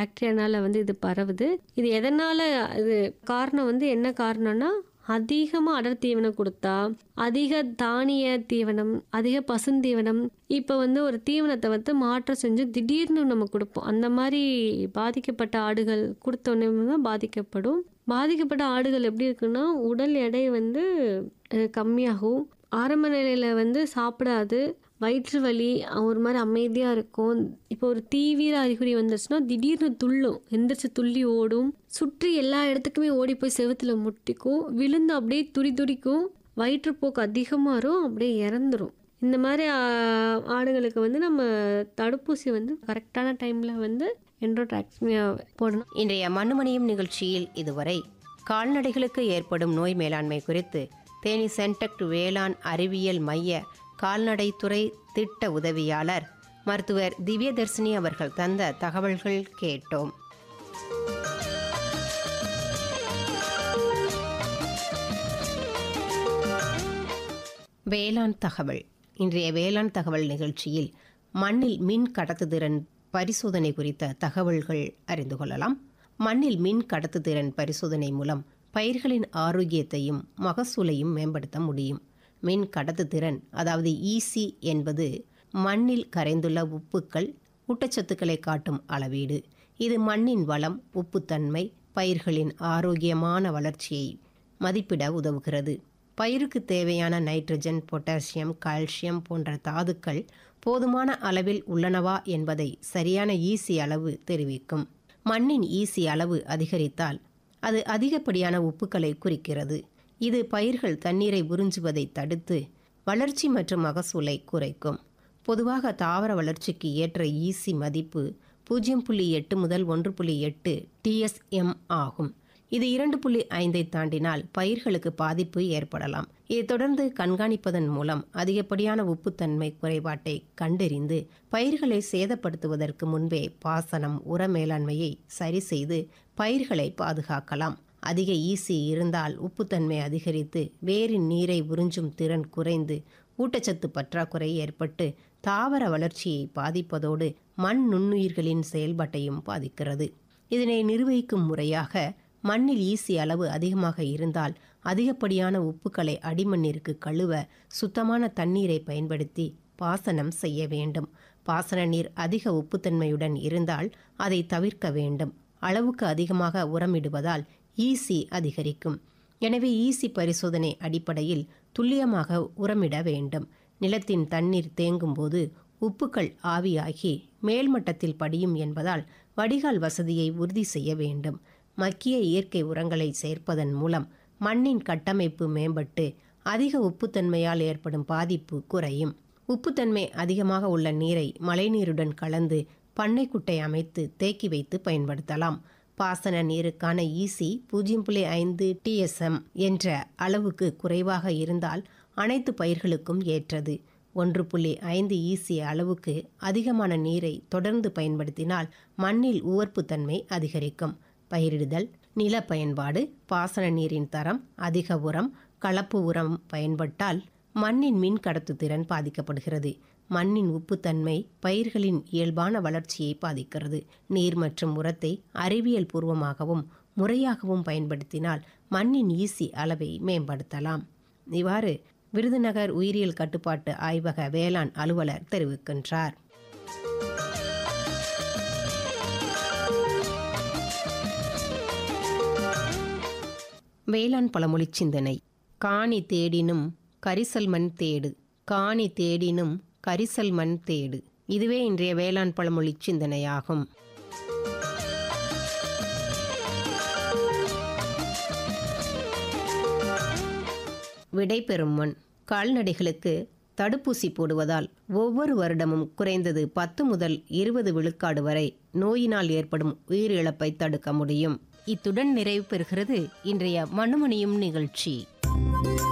பாக்டீரியானால வந்து இது பரவுது இது எதனால இது காரணம் வந்து என்ன காரணம்னா அதிகமாக அடர் தீவனம் கொடுத்தா அதிக தானிய தீவனம் அதிக பசுந்தீவனம் இப்போ வந்து ஒரு தீவனத்தை வந்து மாற்றம் செஞ்சு திடீர்னு நம்ம கொடுப்போம் அந்த மாதிரி பாதிக்கப்பட்ட ஆடுகள் கொடுத்தோன்னே தான் பாதிக்கப்படும் பாதிக்கப்பட்ட ஆடுகள் எப்படி இருக்குன்னா உடல் எடை வந்து அஹ், கம்மியாகும் ஆரம்ப நிலையில் வந்து சாப்பிடாது வயிற்று வலி ஒரு மாதிரி அமைதியாக இருக்கும் இப்போ ஒரு தீவிர அறிகுறி வந்துச்சுன்னா திடீர்னு துள்ளும் எந்திரிச்சு துள்ளி ஓடும் சுற்றி எல்லா இடத்துக்குமே ஓடி போய் செவுத்துல முட்டிக்கும் விழுந்து அப்படியே துடி துடிக்கும் வயிற்றுப்போக்கு அதிகமாக வரும் அப்படியே இறந்துரும் இந்த மாதிரி ஆ, ஆடுகளுக்கு வந்து நம்ம தடுப்பூசி வந்து கரெக்டான டைமில் வந்து என்ட்ரோடாக்ஸ்மியா போடணும் இன்றைய மண்ணுமணியும் நிகழ்ச்சியில் இதுவரை கால்நடைகளுக்கு ஏற்படும் நோய் மேலாண்மை குறித்து தேனி சென்டக்ட் வேளாண் அறிவியல் மைய கால்நடைத்துறை திட்ட உதவியாளர் மருத்துவர் திவ்யதர்சினி அவர்கள் தந்த தகவல்கள் கேட்டோம் வேளாண் தகவல் இன்றைய வேளாண் தகவல் நிகழ்ச்சியில் மண்ணில் மின் கடத்துதிறன் பரிசோதனை குறித்த தகவல்கள் அறிந்து கொள்ளலாம் மண்ணில் மின் கடத்துதிறன் பரிசோதனை மூலம் பயிர்களின் ஆரோக்கியத்தையும் மகசூலையும் மேம்படுத்த முடியும் மின் கடத்துதிறன் அதாவது ஈசி என்பது மண்ணில் கரைந்துள்ள உப்புக்கள் ஊட்டச்சத்துக்களை காட்டும் அளவீடு இது மண்ணின் வளம் உப்புத்தன்மை பயிர்களின் ஆரோக்கியமான வளர்ச்சியை மதிப்பிட உதவுகிறது பயிருக்கு தேவையான நைட்ரஜன் பொட்டாசியம் கால்சியம் போன்ற தாதுக்கள் போதுமான அளவில் உள்ளனவா என்பதை சரியான ஈசி அளவு தெரிவிக்கும் மண்ணின் ஈசி அளவு அதிகரித்தால் அது அதிகப்படியான உப்புக்களை குறிக்கிறது இது பயிர்கள் தண்ணீரை உறிஞ்சுவதை தடுத்து வளர்ச்சி மற்றும் மகசூலை குறைக்கும் பொதுவாக தாவர வளர்ச்சிக்கு ஏற்ற ஈசி மதிப்பு பூஜ்ஜியம் புள்ளி எட்டு முதல் ஒன்று புள்ளி எட்டு டிஎஸ்எம் ஆகும் இது இரண்டு புள்ளி ஐந்தை தாண்டினால் பயிர்களுக்கு பாதிப்பு ஏற்படலாம் இதைத் தொடர்ந்து கண்காணிப்பதன் மூலம் அதிகப்படியான உப்புத்தன்மை குறைபாட்டை கண்டறிந்து பயிர்களை சேதப்படுத்துவதற்கு முன்பே பாசனம் உர மேலாண்மையை சரி செய்து பயிர்களை பாதுகாக்கலாம் அதிக ஈசி இருந்தால் உப்புத்தன்மை அதிகரித்து வேரின் நீரை உறிஞ்சும் திறன் குறைந்து ஊட்டச்சத்து பற்றாக்குறை ஏற்பட்டு தாவர வளர்ச்சியை பாதிப்பதோடு மண் நுண்ணுயிர்களின் செயல்பாட்டையும் பாதிக்கிறது இதனை நிர்வகிக்கும் முறையாக மண்ணில் ஈசி அளவு அதிகமாக இருந்தால் அதிகப்படியான உப்புக்களை அடிமண்ணிற்கு கழுவ சுத்தமான தண்ணீரை பயன்படுத்தி பாசனம் செய்ய வேண்டும் பாசன நீர் அதிக உப்புத்தன்மையுடன் இருந்தால் அதை தவிர்க்க வேண்டும் அளவுக்கு அதிகமாக உரமிடுவதால் ஈசி அதிகரிக்கும் எனவே ஈசி பரிசோதனை அடிப்படையில் துல்லியமாக உரமிட வேண்டும் நிலத்தின் தண்ணீர் தேங்கும் போது உப்புக்கள் ஆவியாகி மேல்மட்டத்தில் படியும் என்பதால் வடிகால் வசதியை உறுதி செய்ய வேண்டும் மக்கிய இயற்கை உரங்களை சேர்ப்பதன் மூலம் மண்ணின் கட்டமைப்பு மேம்பட்டு அதிக உப்புத்தன்மையால் ஏற்படும் பாதிப்பு குறையும் உப்புத்தன்மை அதிகமாக உள்ள நீரை மழைநீருடன் கலந்து பண்ணைக்குட்டை அமைத்து தேக்கி வைத்து பயன்படுத்தலாம் பாசன நீருக்கான ஈசி பூஜ்ஜியம் புள்ளி ஐந்து டிஎஸ்எம் என்ற அளவுக்கு குறைவாக இருந்தால் அனைத்து பயிர்களுக்கும் ஏற்றது ஒன்று புள்ளி ஐந்து ஈசி அளவுக்கு அதிகமான நீரை தொடர்ந்து பயன்படுத்தினால் மண்ணில் உவர்ப்புத்தன்மை அதிகரிக்கும் பயிரிடுதல் நில பயன்பாடு பாசன நீரின் தரம் அதிக உரம் கலப்பு உரம் பயன்பட்டால் மண்ணின் மின் கடத்துத்திறன் பாதிக்கப்படுகிறது மண்ணின் உப்புத்தன்மை பயிர்களின் இயல்பான வளர்ச்சியை பாதிக்கிறது நீர் மற்றும் உரத்தை அறிவியல் பூர்வமாகவும் முறையாகவும் பயன்படுத்தினால் மண்ணின் ஈசி அளவை மேம்படுத்தலாம் இவ்வாறு விருதுநகர் உயிரியல் கட்டுப்பாட்டு ஆய்வக வேளாண் அலுவலர் தெரிவிக்கின்றார் வேளாண் பழமொழி சிந்தனை காணி தேடினும் கரிசல் மண் தேடு காணி தேடினும் கரிசல் மண் தேடு இதுவே இன்றைய வேளாண் பழமொழி சிந்தனையாகும் விடைபெறும் முன் கால்நடைகளுக்கு தடுப்பூசி போடுவதால் ஒவ்வொரு வருடமும் குறைந்தது பத்து முதல் இருபது விழுக்காடு வரை நோயினால் ஏற்படும் உயிரிழப்பை தடுக்க முடியும் இத்துடன் நிறைவு பெறுகிறது இன்றைய மண்ணுமணியும் நிகழ்ச்சி